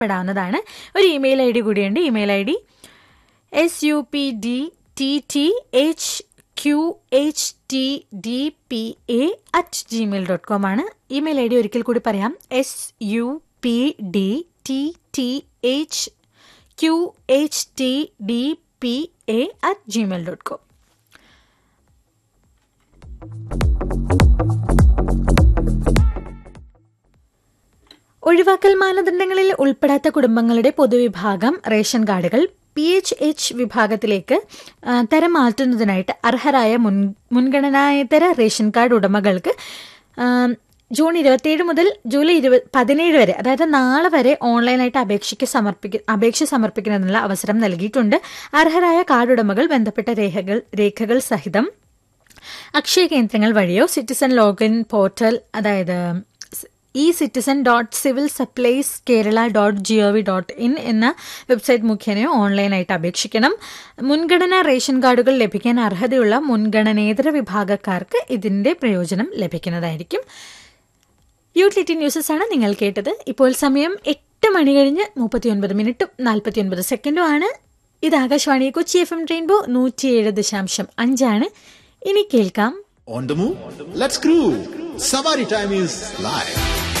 പെടാവുന്നതാണ് ഒരു email I D കൂടിയുണ്ട് email I D S U P D T T H Q H T D P A at Gmail dot com ആണ് email I D ഒരിക്കൽ കൂടി പറയാം S U P D T T H Q H T D P A at Gmail dot com ഒഴിവാക്കൽ മാനദണ്ഡങ്ങളിൽ ഉൾപ്പെടാത്ത കുടുംബങ്ങളുടെ പൊതുവിഭാഗം ration കാർഡുകൾ പി എച്ച് എച്ച് വിഭാഗത്തിലേക്ക് ആ, തരം മാറ്റുന്നതിനായിട്ട് അർഹരായ മുൻ മുൻഗണനായതര റേഷൻ കാർഡ് ഉടമകൾക്ക് ആ, ജൂൺ ഇരുപത്തിയേഴ് മുതൽ ജൂലൈ ഇരുപത് പതിനേഴ് വരെ അതായത് നാളെ വരെ ഓൺലൈനായിട്ട് അപേക്ഷയ്ക്ക് സമർപ്പിക്ക അപേക്ഷ സമർപ്പിക്കുന്നതിനുള്ള അവസരം നൽകിയിട്ടുണ്ട് അർഹരായ കാർഡ് ഉടമകൾ ബന്ധപ്പെട്ട രേഖകൾ രേഖകൾ സഹിതം അക്ഷയ കേന്ദ്രങ്ങൾ വഴിയോ സിറ്റിസൺ ലോഗിൻ പോർട്ടൽ അതായത് E citizen dot civil supplies Kerala dot G O V dot in എന്ന വെബ്സൈറ്റ് മുഖേനയോ ഓൺലൈനായിട്ട് അപേക്ഷിക്കണം മുൻഗണനാ റേഷൻ കാർഡുകൾ ലഭിക്കാൻ അർഹതയുള്ള മുൻഗണനേതര വിഭാഗക്കാർക്ക് ഇതിന്റെ പ്രയോജനം ലഭിക്കുന്നതായിരിക്കും യൂട്ടിലിറ്റി ന്യൂസസ് ആണ് നിങ്ങൾ കേട്ടത് ഇപ്പോൾ സമയം എട്ട് മണി കഴിഞ്ഞ് മുപ്പത്തിയൊൻപത് മിനിറ്റും നാൽപ്പത്തിയൊൻപത് സെക്കൻഡും ആണ് ഇത് Akashvani Kochi F M rainbow നൂറ്റിയേഴ് ദശാംശം അഞ്ചാണ് ഇനി കേൾക്കാം On the move? Let's groove. Savari time is live.